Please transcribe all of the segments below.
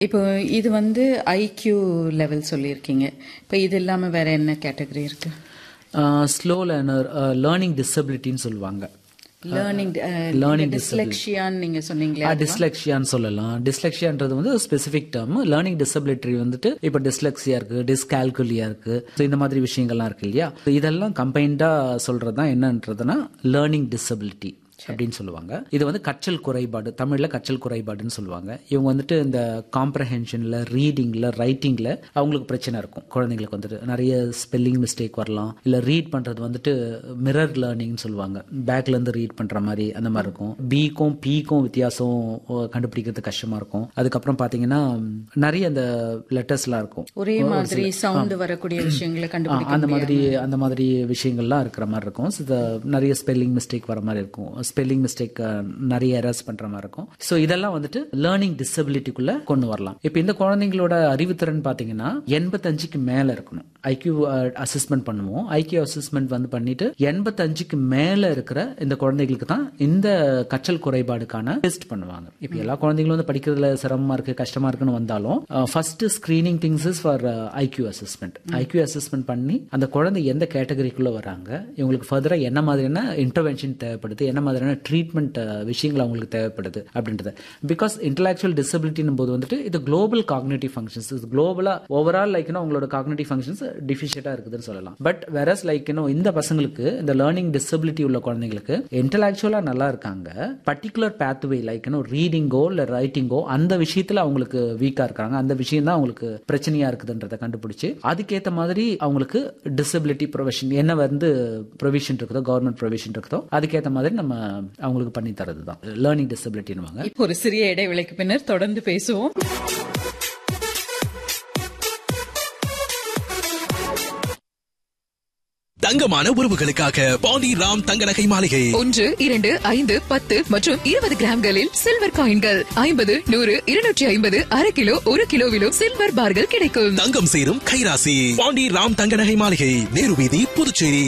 இப்போ இது வந்து ஐக்யூ லெவல் சொல்லியிருக்கீங்க இப்போ இது இல்லாமல் வேற என்ன கேட்டகரி இருக்கு ஸ்லோ லேர்னர் லேர்னிங் டிசபிலிட்டின்னு சொல்லுவாங்க லேர்னிங் learning டிஸ்லெக்ஷியான்னு நீங்க சொன்னீங்களே டிஸ்லெக்ஷியான்னு சொல்லலாம் டிஸ்லெக்ஷியான்றது வந்து ஸ்பெசிஃபிக் டேர்ம் லேர்னிங் டிசபிலிட்டி வந்துட்டு இப்போ டிஸ்லெக்ஸியா இருக்கு டிஸ்கால்குலியா இருக்கு So இந்த மாதிரி விஷயங்கள்லாம் இருக்கு இல்லையா So இதெல்லாம் கம்பைண்டா சொல்றதுதான் என்னன்றதுன்னா லேர்னிங் டிசபிலிட்டி அப்படின்னு சொல்லுவாங்க இது வந்து கற்றல் குறைபாடு தமிழ்ல கற்றல் குறைபாடுன்னு சொல்லுவாங்க இவங்க வந்துட்டு இந்த காம்ப்ரஹென்ஷன்ல ரீடிங்ல ரைட்டிங்ல அவங்களுக்கு பிரச்சனை இருக்கும் குழந்தைங்களுக்கு வந்துட்டு நிறைய ஸ்பெல்லிங் மிஸ்டேக் வரலாம் இல்ல ரீட் பண்றது வந்துட்டு மிரர் லேர்னிங்னு சொல்லுவாங்க பேக்ல இருந்து ரீட் பண்ற மாதிரி அந்த மாதிரி இருக்கும் பிக்கும் பிக்கும் வித்தியாசம் அஹ், கண்டுபிடிக்கிறது கஷ்டமா இருக்கும் அதுக்கப்புறம் பாத்தீங்கன்னா நிறைய அந்த லெட்டர்ஸ்லாம் இருக்கும் ஒரே மாதிரி சவுண்ட் வரக்கூடிய விஷயங்களை ஆ, கண்டுபிடிக்க அந்த மாதிரி அந்த மாதிரி விஷயங்கள்லாம் இருக்கிற மாதிரி இருக்கும் So, the நிறைய ஸ்பெல்லிங் மிஸ்டேக் வர மாதிரி இருக்கும் ஸ்பெல்லிங் மிஸ்டேக் நிறைய எரர்ஸ் பண்ற மாதிரி இருக்கும் ஸோ இதெல்லாம் வந்துட்டு லேர்னிங் டிசபிலிட்டிக்குள்ள கொண்டு வரலாம் இப்போ இந்த குழந்தைங்களோட அறிவுத்திறன் பாத்தீங்கன்னா எண்பத்தஞ்சுக்கு மேல இருக்கணும் ஐக்யூ அசஸ்மெண்ட் பண்ணுவோம் ஐக்யூ அசஸ்மெண்ட் வந்து பண்ணிட்டு எண்பத்தஞ்சுக்கு மேல இருக்கிற இந்த குழந்தைகளுக்கு தான் இந்த கற்றல் குறைபாடுக்கான டெஸ்ட் பண்ணுவாங்க இப்போ எல்லா குழந்தைங்களும் வந்து படிக்கிறதுல சிரமமா இருக்கு கஷ்டமா இருக்குன்னு வந்தாலும் first screening things is for IQ assessment IQ assessment பண்ணி அந்த குழந்தை எந்த கேட்டகரிக்குள்ள வராங்க இவங்களுக்கு ஃபர்தரா என்ன மாதிரியான இன்டர்வென்ஷன் தேவைப்படுது என்ன மாதிரியான ட்ரீட்மெண்ட் விஷயங்கள் அவங்களுக்கு தேவைப்படுது அப்படின்றது பிகாஸ் இன்டலெக்சுவல் டிசபிலிட்டின் போது வந்துட்டு இது குளோபல் காக்னேட்டிவ் ஃபங்க்ஷன்ஸ் இது குளோபலா ஓவரால் லைக் உங்களோட காக்னேட்டிவ் ஃபங்க்ஷன்ஸ் டிஃபிஷியட்டா இருக்குதுன்னு சொல்லலாம் பட் வெரஸ் லைக் இந்த பசங்களுக்கு இந்த லேர்னிங் டிசபிலிட்டி உள்ள குழந்தைங்களுக்கு இன்டலெக்சுவலா நல்லா இருக்காங்க பர்டிகுலர் பேத்வே லைக் ரீடிங்கோ இல்ல ரைட்டிங்கோ அந்த விஷயத்துல அவங்களுக்கு வீக்கா இருக்காங்க அந்த விஷயம் தான் அவங்களுக்கு பிரச்சனையா இருக்குதுன்றத கண்டுபிடிச்சு அதுக்கேத்த மாதிரி அவங்களுக்கு டிசபிலிட்டி ப்ரொவிஷன் என்ன வந்து ப்ரொவிஷன் இருக்குதோ கவர்மெண்ட் ப்ரொவிஷன் இருக்குதோ அதுக்கேத்த மாதிரி நம்ம அவங்களுக்கு பண்ணி தரது தான் லேர்னிங் டிசபிலிட்டின்னு இப்போ ஒரு சிறிய இடைவேளைக்கு பின்னர் தொடர்ந்து பேசுவோம் தங்கமான உறவுகளுக்காக பாண்டி ராம் தங்க நகை மாளிகை ஒன்று இரண்டு ஐந்து பத்து மற்றும் இருபது கிராம்களில் சில்வர் காயின்கள் ஐம்பது நூறு இருநூற்றி ஐம்பது அரை கிலோ ஒரு கிலோவிலும் சில்வர் பார்கள் கிடைக்கும் தங்கம் சேரும் கைராசி பாண்டி ராம் தங்க நகை மாளிகை நேரு வீதி புதுச்சேரி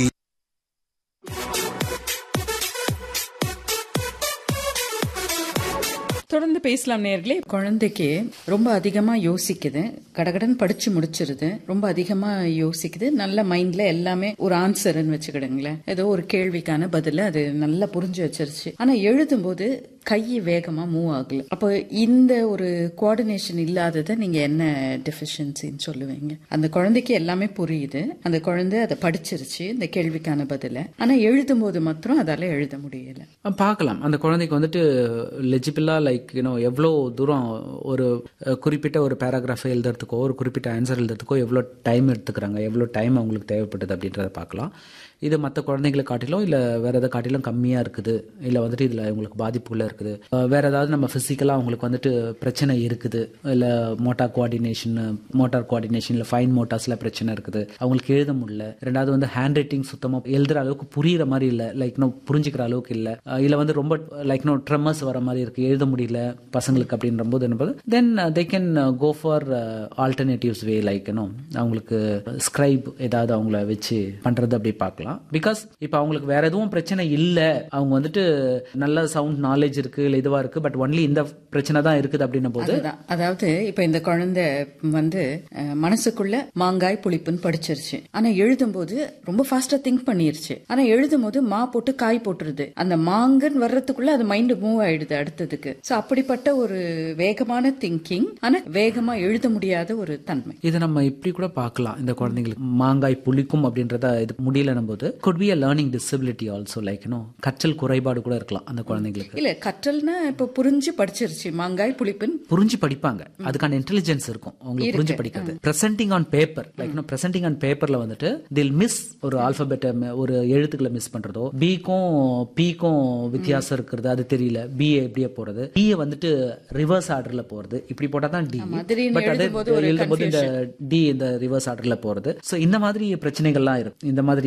தொடர்ந்து பேசலாம் நேர்களே குழந்தைக்கு ரொம்ப அதிகமா யோசிக்குது கடகடன் படிச்சு முடிச்சிருது ரொம்ப அதிகமா யோசிக்குது நல்ல மைண்ட்ல எல்லாமே ஒரு ஆன்சர்னு வச்சுக்கிடுங்களேன் ஏதோ ஒரு கேள்விக்கான பதில அது நல்லா புரிஞ்சு வச்சிருச்சு ஆனா எழுதும்போது கை வேகமா மூவ் ஆகல அப்போ இந்த ஒரு கோஆர்டினேஷன் இல்லாததை நீங்க என்ன டெஃபிஷியன்சின்னு சொல்லுவீங்க அந்த குழந்தைக்கு எல்லாமே புரியுது அந்த குழந்தை அதை படிச்சிருச்சு இந்த கேள்விக்கான பதில ஆனா எழுதும்போது மாத்திரம் அதால எழுத முடியல அஹ் பார்க்கலாம் அந்த குழந்தைக்கு வந்துட்டு லெஜிபிளா லைக் யூனோ எவ்வளோ தூரம் ஒரு அஹ், குறிப்பிட்ட ஒரு பேராகிராஃபை எழுதுறதுக்கோ ஒரு குறிப்பிட்ட ஆன்சர் எழுதுறதுக்கோ எவ்வளோ டைம் எடுத்துக்கிறாங்க எவ்வளோ டைம் அவங்களுக்கு தேவைப்படுது அப்படின்றத பார்க்கலாம் இது மற்ற குழந்தைகளை காட்டிலும் இல்லை வேற எதை காட்டிலும் கம்மியாக இருக்குது இல்லை வந்துட்டு இதில் இவங்களுக்கு பாதிப்புள்ள இருக்குது அஹ், வேற ஏதாவது நம்ம ஃபிசிக்கலாக அவங்களுக்கு வந்துட்டு பிரச்சனை இருக்குது இல்லை மோட்டார் கோஆர்டினேஷன் மோட்டார் கோஆர்டினேஷன் இல்லை ஃபைன் மோட்டார்ஸில் பிரச்சனை இருக்குது அவங்களுக்கு எழுத முடியல ரெண்டாவது வந்து ஹேண்ட் ரைட்டிங் சுத்தமாக எழுதுற அளவுக்கு புரியுற மாதிரி இல்லை லைக் நோ புரிஞ்சுக்கிற அளவுக்கு இல்லை இல்லை வந்து ரொம்ப லைக் நோ ட்ரெம்மர்ஸ் வர மாதிரி இருக்கு எழுத முடியல பசங்களுக்கு அப்படின்ற போது என்பது then they can go for alternatives way like no அவங்களுக்கு ஸ்கிரைப் ஏதாவது அவங்கள வச்சு பண்றது அப்படி பார்க்கலாம் பிகாஸ் இப்போ அவங்களுக்கு வேற எதுவும் பிரச்சனை இல்லை அவங்க வந்துட்டு நல்ல சவுண்ட் நாலேஜ் இருக்கு இல்லை இதுவா இருக்கு பட் ஒன்லி இந்த பிரச்சனை தான் இருக்குது அப்படின்னும் போது அதுதான் அதாவது இப்ப இந்த குழந்தை வந்து அஹ், மனசுக்குள்ள மாங்காய் புளிப்புன்னு படிச்சிருச்சு ஆனா எழுதும்போது ரொம்ப ஃபாஸ்டா திங்க் பண்ணிருச்சு ஆனா எழுதும்போது மா போட்டு காய் போட்டுருது அந்த மாங்கன்னு வர்றதுக்குள்ள அது மைண்ட் மூவ் ஆயிடுது அடுத்ததுக்கு சோ அப்படிப்பட்ட ஒரு வேகமான திங்கிங் ஆனா வேகமா எழுத முடியாத ஒரு தன்மை இதை நம்ம இப்படி கூட பார்க்கலாம் இந்த குழந்தைங்களுக்கு மாங்காய் புளிக்கும் அப்படின்றத இது முடியலனும் போது could be a learning disability also like no கற்றல் குறைபாடு கூட இருக்கலாம் அந்த குழந்தைங்களுக்கு இல்ல கற்றல்னா இப்ப புரிஞ்சு படிச்சிருச்சு மாங்காய் புளிப்புன்னு புரிஞ்சு படிப்பாங்க அதுக்கான இன்டெலிஜென்ஸ் இருக்கும் அவங்களுக்கு புரிஞ்சு படிக்கிறது presenting on paper like presenting on பேப்பர்ல வந்துட்டு தில் மிஸ் ஒரு ஆல்பபெட்டை ஒரு எழுத்துக்களை மிஸ் பண்றதோ பிக்கும் பிக்கும் வித்தியாசம் இருக்கிறது அது தெரியல பி எப்படியே போறது டி வந்துட்டு ரிவர்ஸ் ஆர்டர்ல போறது இப்படி போட்டா தான் டி திடீர்னு பட் அது எழுதும்போது ஒரு எழுதும்போது இந்த டி இந்த ரிவர்ஸ் ஆர்டர்ல போறது சோ இந்த மாதிரி பிரச்சனைகள்லாம் இருக்கு இந்த மாதிரி விஷயங்கள்லாம்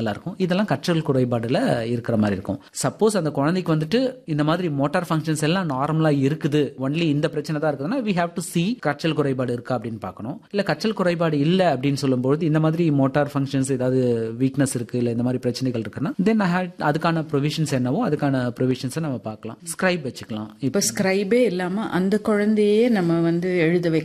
இதெல்லாம் இருக்கும் இதெல்லாம் கற்றல் குறைபாடுல இருக்கிற மாதிரி இருக்கும் சப்போஸ் அந்த குழந்தைக்கு வந்துட்டு இந்த மாதிரி மோட்டார் ஃபங்க்ஷன்ஸ் எல்லாம் நார்மலா இருக்குது ஒன்லி இந்த பிரச்சனை தான் இருக்குதுன்னா வி ஹேவ் டு சி கற்றல் குறைபாடு இருக்கா அப்படின்னு பார்க்கணும் இல்ல கற்றல் குறைபாடு இல்ல அப்படின்னு சொல்லும்போது இந்த மாதிரி மோட்டார் ஃபங்க்ஷன்ஸ் ஏதாவது வீக்னஸ் இருக்கு இல்ல இந்த மாதிரி பிரச்சனைகள் இருக்குன்னா தென் அதுக்கான ப்ரொவிஷன்ஸ் என்னவோ அதுக்கான ப்ரொவிஷன்ஸை நம்ம பார்க்கலாம் ஸ்கிரைப் வச்சுக்கலாம் இப்ப ஸ்கிரைபே இல்லாம அந்த குழந்தையே நம்ம வந்து எழுத